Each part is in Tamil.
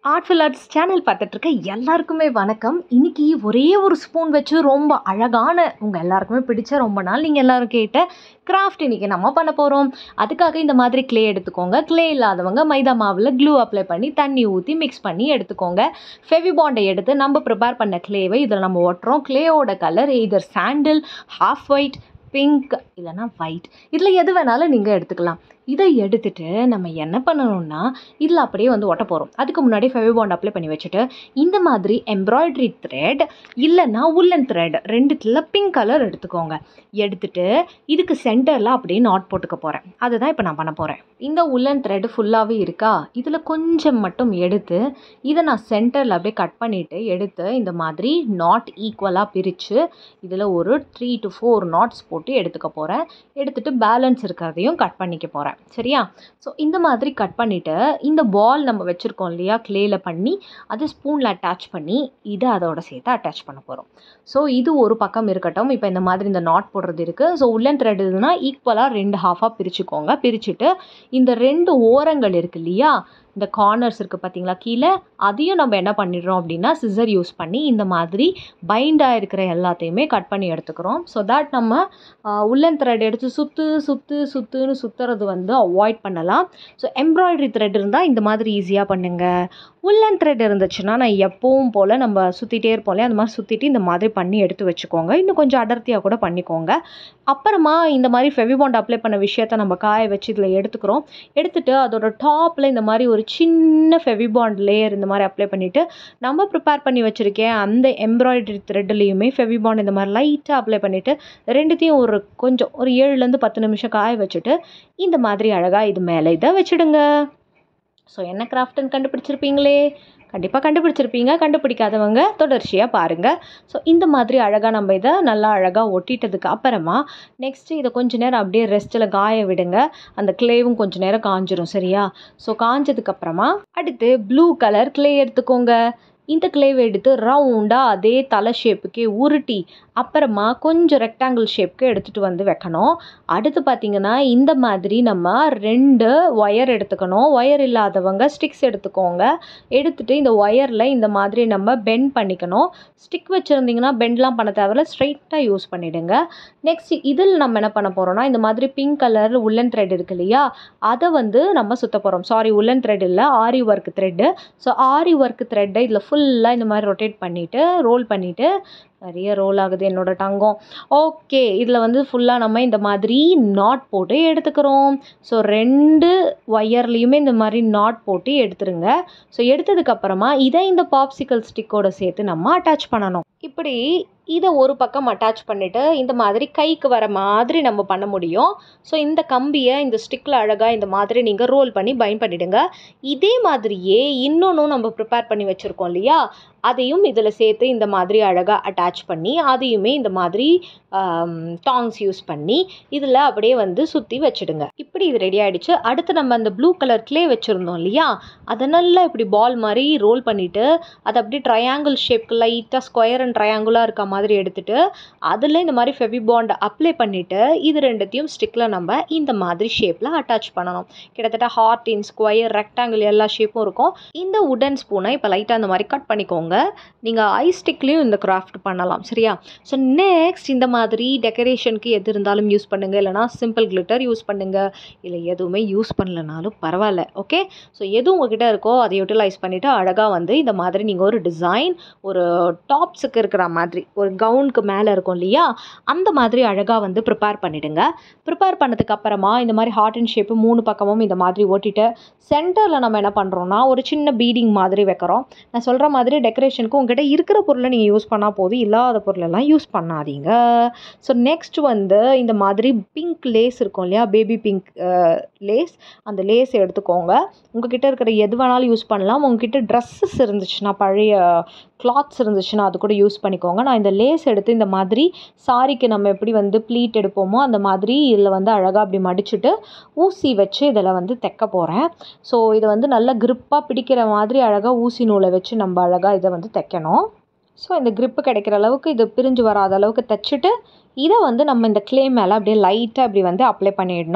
ஆர்ட்ஃபுல் ஆர்ட்ஸ் சேனல் பார்த்துட்ருக்க எல்லாருக்குமே வணக்கம் இன்னைக்கு ஒரே ஒரு ஸ்பூன் வச்சு ரொம்ப அழகான உங்கள் எல்லாருக்குமே பிடிச்ச ரொம்ப நாள் நீங்கள் எல்லாரும் கேட்ட கிராஃப்ட் இன்றைக்கி நம்ம பண்ண போகிறோம் அதுக்காக இந்த மாதிரி க்ளே எடுத்துக்கோங்க க்ளே இல்லாதவங்க மைதா மாவில் க்ளூ அப்ளை பண்ணி தண்ணி ஊற்றி மிக்ஸ் பண்ணி எடுத்துக்கோங்க ஃபெவிபாண்டை எடுத்து நம்ம ப்ரிப்பேர் பண்ண க்ளேவை இதில் நம்ம ஒட்டுறோம் க்ளேயோட கலர் எய்தர் சாண்டில் ஹாஃப் ஒயிட் பிங்க் இல்லைனா ஒயிட் இதில் எது வேணாலும் நீங்கள் எடுத்துக்கலாம் இதை எடுத்துட்டு நம்ம என்ன பண்ணணும்னா இதில் அப்படியே வந்து ஒட்ட போகிறோம் அதுக்கு முன்னாடி ஃபெவிபாண்ட் அப்ளை பண்ணி வச்சுட்டு இந்த மாதிரி எம்ப்ராய்டரி த்ரெட் இல்லைன்னா உல்லன் த்ரெட் ரெண்டுத்தில் பிங்க் கலர் எடுத்துக்கோங்க எடுத்துட்டு இதுக்கு சென்டரில் அப்படியே நாட் போட்டுக்க போகிறேன் அதுதான் இப்போ நான் பண்ண போகிறேன் இந்த உல்லன் த்ரெட் ஃபுல்லாகவே இருக்கா இதில் கொஞ்சம் மட்டும் எடுத்து இதை நான் சென்டரில் அப்படியே கட் பண்ணிவிட்டு எடுத்து இந்த மாதிரி நாட் ஈக்குவலாக பிரித்து இதில் ஒரு த்ரீ டு ஃபோர் நாட்ஸ் போட்டு எடுத்துக்க போகிறேன் எடுத்துகிட்டு பேலன்ஸ் இருக்கிறதையும் கட் பண்ணிக்க போகிறேன் சரியா ஸோ இந்த மாதிரி கட் பண்ணிவிட்டு இந்த பால் நம்ம வச்சுருக்கோம் இல்லையா க்ளேயில் பண்ணி அதை ஸ்பூனில் அட்டாச் பண்ணி இதை அதோட சேர்த்து அட்டாச் பண்ண போகிறோம் ஸோ இது ஒரு பக்கம் இருக்கட்டும் இப்போ இந்த மாதிரி இந்த நாட் போடுறது இருக்குது ஸோ உள்ளன் த்ரெட் இதுனா ஈக்குவலாக ரெண்டு ஹாஃபாக பிரிச்சுக்கோங்க பிரிச்சுட்டு இந்த ரெண்டு ஓரங்கள் இருக்கு இல்லையா இந்த கார்னர்ஸ் இருக்குது பார்த்தீங்களா கீழே அதையும் நம்ம என்ன பண்ணிடுறோம் அப்படின்னா சிசர் யூஸ் பண்ணி இந்த மாதிரி பைண்டாக இருக்கிற எல்லாத்தையுமே கட் பண்ணி எடுத்துக்கிறோம் ஸோ தட் நம்ம உள்ளன் த்ரெட் எடுத்து சுற்று சுற்று சுற்றுன்னு சுற்றுறது வந்து அவாய்ட் பண்ணலாம் ஸோ எம்ப்ராய்டரி த்ரெட் இருந்தால் இந்த மாதிரி ஈஸியாக பண்ணுங்கள் உள்ளன் த்ரெட் இருந்துச்சுன்னா நான் எப்பவும் போல் நம்ம சுற்றிட்டே இருப்போம்ல அந்த மாதிரி சுற்றிட்டு இந்த மாதிரி பண்ணி எடுத்து வச்சுக்கோங்க இன்னும் கொஞ்சம் அடர்த்தியாக கூட பண்ணிக்கோங்க அப்புறமா இந்த மாதிரி ஃபெவிபாண்ட் அப்ளை பண்ண விஷயத்த நம்ம காய வச்சு இதில் எடுத்துக்கிறோம் எடுத்துகிட்டு அதோட டாப்பில் இந்த மாதிரி ஒரு சின்ன ஃபெவிபாண்ட் லேயர் இந்த மாதிரி அப்ளை பண்ணிவிட்டு நம்ம ப்ரிப்பேர் பண்ணி வச்சுருக்கேன் அந்த எம்ப்ராய்டரி த்ரெட்லேயுமே ஃபெவிபாண்ட் இந்த மாதிரி லைட்டாக அப்ளை பண்ணிவிட்டு ரெண்டுத்தையும் ஒரு கொஞ்சம் ஒரு ஏழுலேருந்து பத்து நிமிஷம் காய வச்சுட்டு இந்த மாதிரி அழகாக இது மேலே இதை வச்சுடுங்க ஸோ என்ன கிராஃப்ட்னு கண்டுபிடிச்சிருப்பீங்களே கண்டிப்பாக கண்டுபிடிச்சிருப்பீங்க கண்டுபிடிக்காதவங்க தொடர்ச்சியாக பாருங்கள் ஸோ இந்த மாதிரி அழகாக நம்ம இதை நல்லா அழகாக ஒட்டிட்டதுக்கு அப்புறமா நெக்ஸ்ட்டு இதை கொஞ்ச நேரம் அப்படியே ரெஸ்ட்டில் காய விடுங்க அந்த க்ளேவும் கொஞ்ச நேரம் காஞ்சிரும் சரியா ஸோ காஞ்சதுக்கப்புறமா அடுத்து ப்ளூ கலர் க்ளே எடுத்துக்கோங்க இந்த க்ளேவை எடுத்து ரவுண்டாக அதே தலை ஷேப்புக்கே உருட்டி அப்புறமா கொஞ்சம் ரெக்டாங்கிள் ஷேப்க்கு எடுத்துகிட்டு வந்து வைக்கணும் அடுத்து பார்த்திங்கன்னா இந்த மாதிரி நம்ம ரெண்டு ஒயர் எடுத்துக்கணும் ஒயர் இல்லாதவங்க ஸ்டிக்ஸ் எடுத்துக்கோங்க எடுத்துகிட்டு இந்த ஒயரில் இந்த மாதிரி நம்ம பெண்ட் பண்ணிக்கணும் ஸ்டிக் வச்சுருந்திங்கன்னா பெண்ட்லாம் பண்ண தேவையில்ல ஸ்ட்ரைட்டாக யூஸ் பண்ணிவிடுங்க நெக்ஸ்ட் இதில் நம்ம என்ன பண்ண போகிறோம்னா இந்த மாதிரி பிங்க் கலர் உள்ளன் த்ரெட் இருக்கு இல்லையா அதை வந்து நம்ம சுற்ற போகிறோம் சாரி உள்ளன் த்ரெட் இல்லை aari work thread so aari work த்ரெட்டை இதில் ஃபுல்லாக இந்த மாதிரி ரொட்டேட் பண்ணிவிட்டு ரோல் பண்ணிவிட்டு நிறைய ரோல் ஆகுது என்னோட டங்கம் ஓகே இதில் வந்து ஃபுல்லாக நம்ம இந்த மாதிரி நாட் போட்டு எடுத்துக்கிறோம் ஸோ ரெண்டு ஒயர்லேயுமே இந்த மாதிரி நாட் போட்டு எடுத்துருங்க ஸோ எடுத்ததுக்கப்புறமா இதை இந்த பாப்சிக்கல் ஸ்டிக்கோட சேர்த்து நம்ம அட்டாச் பண்ணணும் இப்படி இதை ஒரு பக்கம் அட்டாச் பண்ணிவிட்டு இந்த மாதிரி கைக்கு வர மாதிரி நம்ம பண்ண முடியும் ஸோ இந்த கம்பியை இந்த ஸ்டிக்கில் அழகாக இந்த மாதிரி நீங்கள் ரோல் பண்ணி பைன் பண்ணிவிடுங்க இதே மாதிரியே இன்னொன்றும் நம்ம ப்ரிப்பேர் பண்ணி வச்சுருக்கோம் இல்லையா அதையும் இதில் சேர்த்து இந்த மாதிரி அழகாக அட்டாச் பண்ணி அதையுமே இந்த மாதிரி டாங்ஸ் யூஸ் பண்ணி இதில் அப்படியே வந்து சுற்றி வச்சுடுங்க இப்படி இது ரெடி ஆகிடுச்சு அடுத்து நம்ம அந்த ப்ளூ கலர் க்ளே வச்சுருந்தோம் இல்லையா அதை நல்லா இப்படி பால் மாதிரி ரோல் பண்ணிவிட்டு அதை அப்படியே ட்ரையாங்கிள் ஷேப்க்கு லைட்டாக ஸ்கொயர் அண்ட் ட்ரையாங்குலாக இருக்க மாதிரி எடுத்துகிட்டு அதில் இந்த மாதிரி ஃபெவிபாண்ட் அப்ளை பண்ணிவிட்டு இது ரெண்டுத்தையும் ஸ்டிக்கில் நம்ம இந்த மாதிரி ஷேப்பில் அட்டாச் பண்ணணும் கிட்டத்தட்ட ஹார்ட் இன் ஸ்கொயர் ரெக்டாங்கிள் எல்லா ஷேப்பும் இருக்கும் இந்த உடன் ஸ்பூனை இப்போ லைட்டாக அந்த மாதிரி கட் பண்ணிக்கோங்க நீங்கள் ஐ ஸ்டிக்லேயும் இந்த கிராஃப்ட் பண்ணலாம் சரியா ஸோ நெக்ஸ்ட் இந்த மாதிரி டெக்கரேஷனுக்கு எது இருந்தாலும் யூஸ் பண்ணுங்கள் இல்லைனா சிம்பிள் கிளிட்டர் யூஸ் பண்ணுங்கள் இல்லை எதுவுமே யூஸ் பண்ணலனாலும் பரவாயில்ல ஓகே ஸோ எது உங்ககிட்ட இருக்கோ அதை யூட்டிலைஸ் பண்ணிவிட்டு அழகாக வந்து இந்த மாதிரி நீங்கள் ஒரு டிசைன் ஒரு டாப்ஸுக்கு இருக்கிற மாதிரி ஒரு கவுனுக்கு மேலே இருக்கும் இல்லையா அந்த மாதிரி அழகாக வந்து ப்ரிப்பேர் பண்ணிவிடுங்க ப்ரிப்பேர் பண்ணதுக்கு அப்புறமா இந்த மாதிரி ஹார்ட் அண்ட் ஷேப்பு மூணு பக்கமும் இந்த மாதிரி ஓட்டிட்டு சென்டரில் நம்ம என்ன பண்ணுறோன்னா ஒரு சின்ன பீடிங் மாதிரி வைக்கிறோம் நான் சொல்கிற மாதிரி டெக்கரேஷனுக்கு உங்ககிட்ட இருக்கிற பொருளை நீங்கள் யூஸ் பண்ணால் போதும் இல்லாத பொருளெல்லாம் யூஸ் பண்ணாதீங்க ஸோ நெக்ஸ்ட் வந்து இந்த மாதிரி பிங்க் லேஸ் இருக்கும் இல்லையா பேபி பிங்க் லேஸ் அந்த லேஸ் எடுத்துக்கோங்க உங்ககிட்ட இருக்கிற எது வேணாலும் யூஸ் பண்ணலாம் உங்ககிட்ட ட்ரெஸ்ஸஸ் இருந்துச்சுன்னா பழைய கிளாத்ஸ் இருந்துச்சுன்னா அது கூட யூஸ் பண்ணிக்கோங்க நான் இந்த லேஸ் எடுத்து இந்த மாதிரி சாரிக்கு நம்ம எப்படி வந்து ப்ளீட் எடுப்போமோ அந்த மாதிரி இதில் வந்து அழகாக அப்படி மடிச்சுட்டு ஊசி வச்சு இதில் வந்து தைக்க போகிறேன் ஸோ இதை வந்து நல்லா க்ரிப்பாக பிடிக்கிற மாதிரி அழகாக ஊசி நூலை வச்சு நம்ம அழகாக இதை வந்து தைக்கணும் ஸோ இந்த க்ரிப்பு கிடைக்கிற அளவுக்கு இது பிரிஞ்சு வராத அளவுக்கு தைச்சிட்டு இதை வந்து நம்ம இந்த க்ளே மேலே அப்படியே லைட்டாக இப்படி வந்து அப்ளை பண்ணிடணும்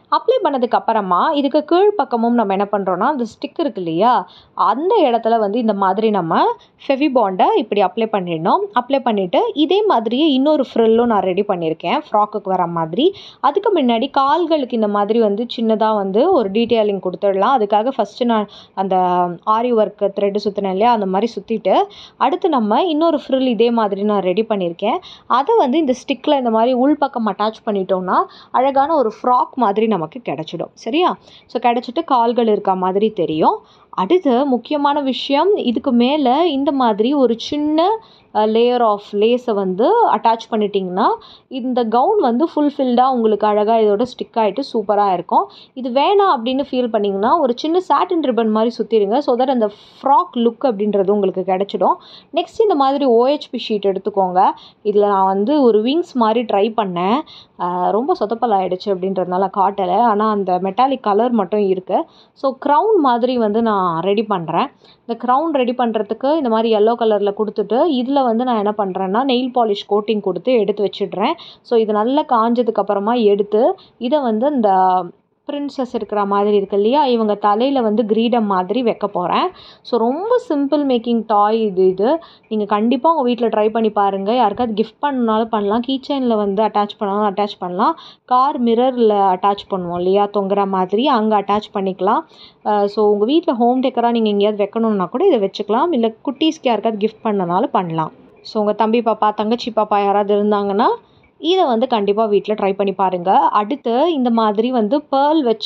அப்ளை பண்ணதுக்கு அப்புறமா இதுக்கு கீழ் பக்கமும் நம்ம என்ன பண்ணுறோன்னா அந்த ஸ்டிக் இருக்கு இல்லையா அந்த இடத்துல வந்து இந்த மாதிரி நம்ம ஃபெவிபாண்டை இப்படி அப்ளை பண்ணிடணும் அப்ளை பண்ணிவிட்டு இதே மாதிரியே இன்னொரு ஃப்ரில்லும் நான் ரெடி பண்ணியிருக்கேன் ஃப்ராக்குக்கு வர மாதிரி அதுக்கு முன்னாடி கால்களுக்கு இந்த மாதிரி வந்து சின்னதாக வந்து ஒரு டீட்டெயிலிங் கொடுத்துடலாம் அதுக்காக ஃபஸ்ட்டு நான் அந்த ஆரி ஒர்க்கு த்ரெட்டு சுற்றினேன் இல்லையா அந்த மாதிரி சுற்றிட்டு அடுத்து நம்ம இன்னொரு ஃப்ரில் இதே மாதிரி நான் ரெடி பண்ணியிருக்கேன் அதை வந்து இந்த ஸ்டிக்கில் இந்த மாதிரி உள்பக்கம் அட்டாச் பண்ணிட்டோம்னா அழகான ஒரு ஃப்ராக் மாதிரி நமக்கு கிடச்சிடும் சரியா ஸோ கிடச்சிட்டு கால்கள் இருக்க மாதிரி தெரியும் அடுத்து முக்கியமான விஷயம் இதுக்கு மேலே இந்த மாதிரி ஒரு சின்ன லேயர் ஆஃப் லேஸை வந்து அட்டாச் பண்ணிட்டிங்கன்னா இந்த கவுன் வந்து ஃபுல்ஃபில்டாக உங்களுக்கு அழகாக இதோட ஸ்டிக் ஆகிட்டு சூப்பராக இருக்கும் இது வேணாம் அப்படின்னு ஃபீல் பண்ணிங்கன்னா ஒரு சின்ன சாட்டின் ரிப்பன் மாதிரி சுற்றிடுங்க ஸோ தட் அந்த ஃப்ராக் லுக் அப்படின்றது உங்களுக்கு கிடச்சிடும் நெக்ஸ்ட் இந்த மாதிரி ஓஹெச்பி ஷீட் எடுத்துக்கோங்க இதில் நான் வந்து ஒரு விங்ஸ் மாதிரி ட்ரை பண்ணேன் ரொம்ப சொதப்பல் ஆகிடுச்சு அப்படின்றதுனால காட்டலை ஆனால் அந்த மெட்டாலிக் கலர் மட்டும் இருக்குது ஸோ க்ரௌன் மாதிரி வந்து நான் ரெடி பண்ணுறேன் இந்த க்ரௌன் ரெடி பண்ணுறதுக்கு இந்த மாதிரி எல்லோ கலரில் கொடுத்துட்டு இதில் வந்து நான் என்ன பண்ணுறேன்னா நெயில் பாலிஷ் கோட்டிங் கொடுத்து எடுத்து வச்சிடுறேன் ஸோ இது நல்லா காஞ்சதுக்கு அப்புறமா எடுத்து இதை வந்து இந்த பிரின்சஸ் இருக்கிற மாதிரி இருக்கு இல்லையா இவங்க தலையில் வந்து கிரீடம் மாதிரி வைக்க போகிறேன் ஸோ ரொம்ப சிம்பிள் மேக்கிங் டாய் இது இது நீங்கள் கண்டிப்பாக உங்கள் வீட்டில் ட்ரை பண்ணி பாருங்கள் யாருக்காவது கிஃப்ட் பண்ணாலும் பண்ணலாம் கீச்சனில் வந்து அட்டாச் பண்ணாலும் அட்டாச் பண்ணலாம் கார் மிரரில் அட்டாச் பண்ணுவோம் இல்லையா தொங்குற மாதிரி அங்கே அட்டாச் பண்ணிக்கலாம் ஸோ உங்கள் வீட்டில் ஹோம் டெக்கராக நீங்கள் எங்கேயாவது வைக்கணுன்னா கூட இதை வச்சுக்கலாம் இல்லை குட்டீஸ்க்கு யாருக்காவது கிஃப்ட் பண்ணனாலும் பண்ணலாம் ஸோ உங்கள் தம்பி பாப்பா தங்கச்சி பாப்பா யாராவது இருந்தாங்கன்னா இதை வந்து கண்டிப்பாக வீட்டில் ட்ரை பண்ணி பாருங்கள் அடுத்து இந்த மாதிரி வந்து பேர்ல் வச்ச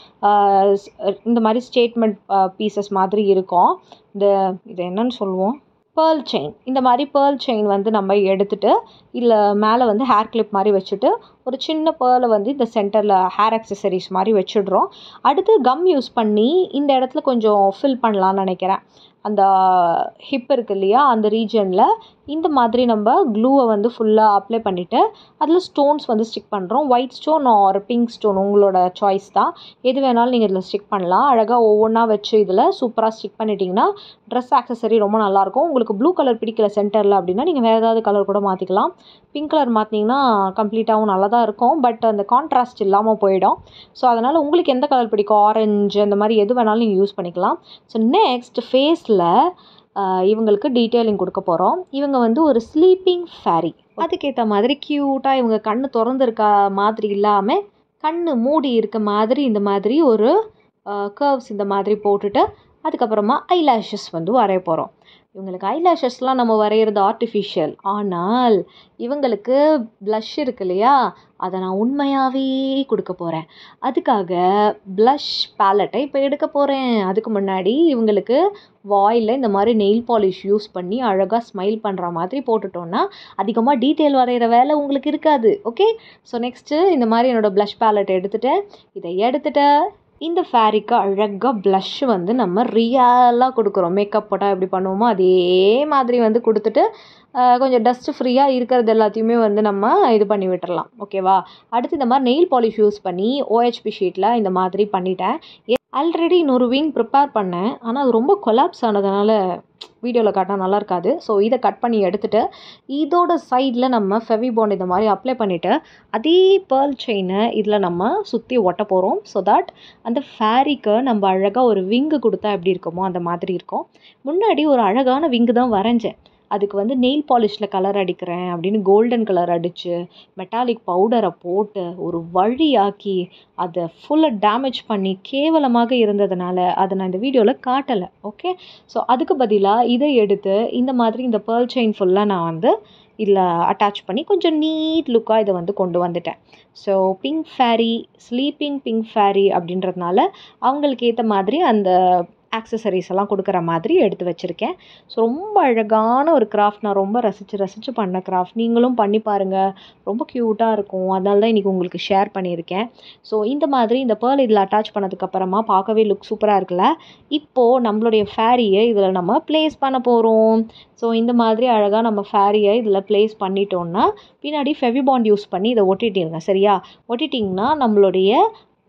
இந்த மாதிரி ஸ்டேட்மெண்ட் பீசஸ் மாதிரி இருக்கும் இந்த இது என்னன்னு சொல்லுவோம் பேர்ல் செயின் இந்த மாதிரி பேர்ல் செயின் வந்து நம்ம எடுத்துகிட்டு இல்லை மேலே வந்து ஹேர் கிளிப் மாதிரி வச்சுட்டு ஒரு சின்ன பேர்லை வந்து இந்த சென்டரில் ஹேர் அக்சசரிஸ் மாதிரி வச்சிடுறோம் அடுத்து கம் யூஸ் பண்ணி இந்த இடத்துல கொஞ்சம் ஃபில் பண்ணலான்னு நினைக்கிறேன் அந்த ஹிப் இருக்கு இல்லையா அந்த ரீஜனில் இந்த மாதிரி நம்ம க்ளூவை வந்து ஃபுல்லாக அப்ளை பண்ணிவிட்டு அதில் ஸ்டோன்ஸ் வந்து ஸ்டிக் பண்ணுறோம் white stone or pink stone உங்களோட சாய்ஸ் தான் எது வேணாலும் நீங்கள் இதில் ஸ்டிக் பண்ணலாம் அழகாக ஒவ்வொன்றா வச்சு இதில் சூப்பராக ஸ்டிக் பண்ணிட்டீங்கன்னா ட்ரெஸ் ஆக்சசரி ரொம்ப நல்லாயிருக்கும் உங்களுக்கு ப்ளூ கலர் பிடிக்கல சென்டரில் அப்படின்னா நீங்கள் வேறு ஏதாவது கலர் கூட மாற்றிக்கலாம் பிங்க் கலர் மாற்றினீங்கன்னா கம்ப்ளீட்டாகவும் நல்லா தான் இருக்கும் பட் அந்த கான்ட்ராஸ்ட் இல்லாமல் போயிடும் ஸோ அதனால் உங்களுக்கு எந்த கலர் பிடிக்கும் ஆரஞ்சு அந்த மாதிரி எது வேணாலும் நீங்கள் யூஸ் பண்ணிக்கலாம் ஸோ நெக்ஸ்ட் ஃபேஸில் இவங்களுக்கு டீட்டெயிலிங் கொடுக்க போகிறோம் இவங்க வந்து ஒரு ஸ்லீப்பிங் ஃபேரி அதுக்கேற்ற மாதிரி க்யூட்டாக இவங்க கண்ணு திறந்துருக்க மாதிரி இல்லாமல் கண்ணு மூடி இருக்க மாதிரி இந்த மாதிரி ஒரு கர்வ்ஸ் இந்த மாதிரி போட்டுட்டு அதுக்கப்புறமா ஐலாஷஸ் வந்து வரைய போகிறோம் இவங்களுக்கு ஐலாஷஸ்லாம் நம்ம வரைகிறது ஆர்டிஃபிஷியல் ஆனால் இவங்களுக்கு ப்ளஷ் இருக்கு இல்லையா அதை நான் உண்மையாகவே கொடுக்க போகிறேன் அதுக்காக ப்ளஷ் பேலட்டை இப்போ எடுக்க போகிறேன் அதுக்கு முன்னாடி இவங்களுக்கு வாயில் இந்த மாதிரி நெயில் பாலிஷ் யூஸ் பண்ணி அழகாக ஸ்மைல் பண்ணுற மாதிரி போட்டுட்டோன்னா அதிகமாக டீட்டெயில் வரைகிற வேலை உங்களுக்கு இருக்காது ஓகே ஸோ நெக்ஸ்ட்டு இந்த மாதிரி என்னோடய ப்ளஷ் பேலட் எடுத்துகிட்டு இதை எடுத்துகிட்டு இந்த ஃபேரிக்கு அழகாக ப்ளஷ் வந்து நம்ம ரியலாக கொடுக்குறோம் மேக்கப் போட்டால் எப்படி பண்ணுவோமோ அதே மாதிரி வந்து கொடுத்துட்டு கொஞ்சம் டஸ்ட்டு ஃப்ரீயாக இருக்கிறது எல்லாத்தையுமே வந்து நம்ம இது பண்ணி விட்டுறலாம் ஓகேவா அடுத்து இந்த மாதிரி நெயில் பாலிஷ் யூஸ் பண்ணி ஓஹெச்பி ஷீட்டில் இந்த மாதிரி பண்ணிட்டேன் ஆல்ரெடி இன்னொரு விங் ப்ரிப்பேர் பண்ணேன் ஆனால் அது ரொம்ப கொலாப்ஸ் ஆனதுனால வீடியோவில் காட்டினா நல்லா இருக்காது ஸோ இதை கட் பண்ணி எடுத்துகிட்டு இதோட சைடில் நம்ம ஃபெவிபாண்ட் இந்த மாதிரி அப்ளை பண்ணிவிட்டு அதே பேர்ல் செயினை இதில் நம்ம சுற்றி ஒட்ட போகிறோம் ஸோ தட் அந்த ஃபேரிக்கு நம்ம அழகாக ஒரு விங்கு கொடுத்தா எப்படி இருக்குமோ அந்த மாதிரி இருக்கும் முன்னாடி ஒரு அழகான விங்கு தான் வரைஞ்சேன் அதுக்கு வந்து நெயில் பாலிஷில் கலர் அடிக்கிறேன் அப்படின்னு கோல்டன் கலர் அடித்து மெட்டாலிக் பவுடரை போட்டு ஒரு வழியாக்கி அதை ஃபுல்லாக டேமேஜ் பண்ணி கேவலமாக இருந்ததுனால அதை நான் இந்த வீடியோவில் காட்டலை ஓகே ஸோ அதுக்கு பதிலாக இதை எடுத்து இந்த மாதிரி இந்த பேர்ல் செயின் ஃபுல்லாக நான் வந்து இதில் அட்டாச் பண்ணி கொஞ்சம் நீட் லுக்காக இதை வந்து கொண்டு வந்துட்டேன் so pink fairy sleeping pink fairy அப்படின்றதுனால அவங்களுக்கு ஏற்ற மாதிரி அந்த ஆக்சசரிஸ் எல்லாம் கொடுக்குற மாதிரி எடுத்து வச்சுருக்கேன் ஸோ ரொம்ப அழகான ஒரு கிராஃப்ட் நான் ரொம்ப ரசித்து ரசித்து பண்ண கிராஃப்ட் நீங்களும் பண்ணி பாருங்கள் ரொம்ப க்யூட்டாக இருக்கும் அதனால தான் இன்றைக்கி உங்களுக்கு ஷேர் பண்ணியிருக்கேன் ஸோ இந்த மாதிரி இந்த பேர்ல் இதில் அட்டாச் பண்ணதுக்கப்புறமா பார்க்கவே லுக் சூப்பராக இருக்குல்ல இப்போது நம்மளுடைய ஃபேரியை இதில் நம்ம ப்ளேஸ் பண்ண போகிறோம் ஸோ இந்த மாதிரி அழகாக நம்ம ஃபேரியை இதில் ப்ளேஸ் பண்ணிட்டோம்னா பின்னாடி ஃபெவிபாண்ட் யூஸ் பண்ணி இதை ஒட்டிட்டிருங்க சரியா ஒட்டிட்டிங்கன்னா நம்மளுடைய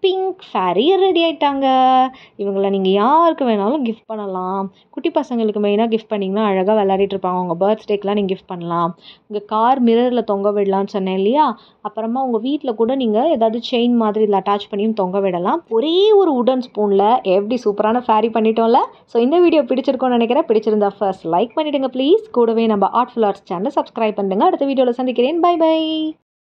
பிங்க் ஃபேரி ரெடி ஆயிட்டாங்க இவங்கள நீங்கள் யாருக்கு வேணாலும் கிஃப்ட் பண்ணலாம் குட்டி பசங்களுக்கு மெயினாக கிஃப்ட் பண்ணிங்கன்னா அழகாக விளையாடிட்டு இருப்பாங்க உங்கள் பர்த்டேக்கெலாம் நீங்கள் கிஃப்ட் பண்ணலாம் உங்கள் கார் மிரரில் தொங்க விடலாம்னு சொன்னேன் இல்லையா அப்புறமா உங்கள் வீட்டில் கூட நீங்கள் ஏதாவது செயின் மாதிரி இதில் அட்டாச் பண்ணியும் தொங்க விடலாம் ஒரே ஒரு உடன் ஸ்பூனில் எப்படி சூப்பரான ஃபேரி பண்ணிட்டோம்ல ஸோ இந்த வீடியோ பிடிச்சிருக்கோன்னு நினைக்கிறேன் பிடிச்சிருந்தா ஃபர்ஸ்ட் லைக் பண்ணிவிடுங்க ப்ளீஸ் கூடவே நம்ம ஆர்ட்ஃபுல் ஆர்ட்ஸ் சேனலை சப்ஸ்கிரைப் பண்ணுங்க அடுத்த வீடியோவில் சந்திக்கிறேன் பை பை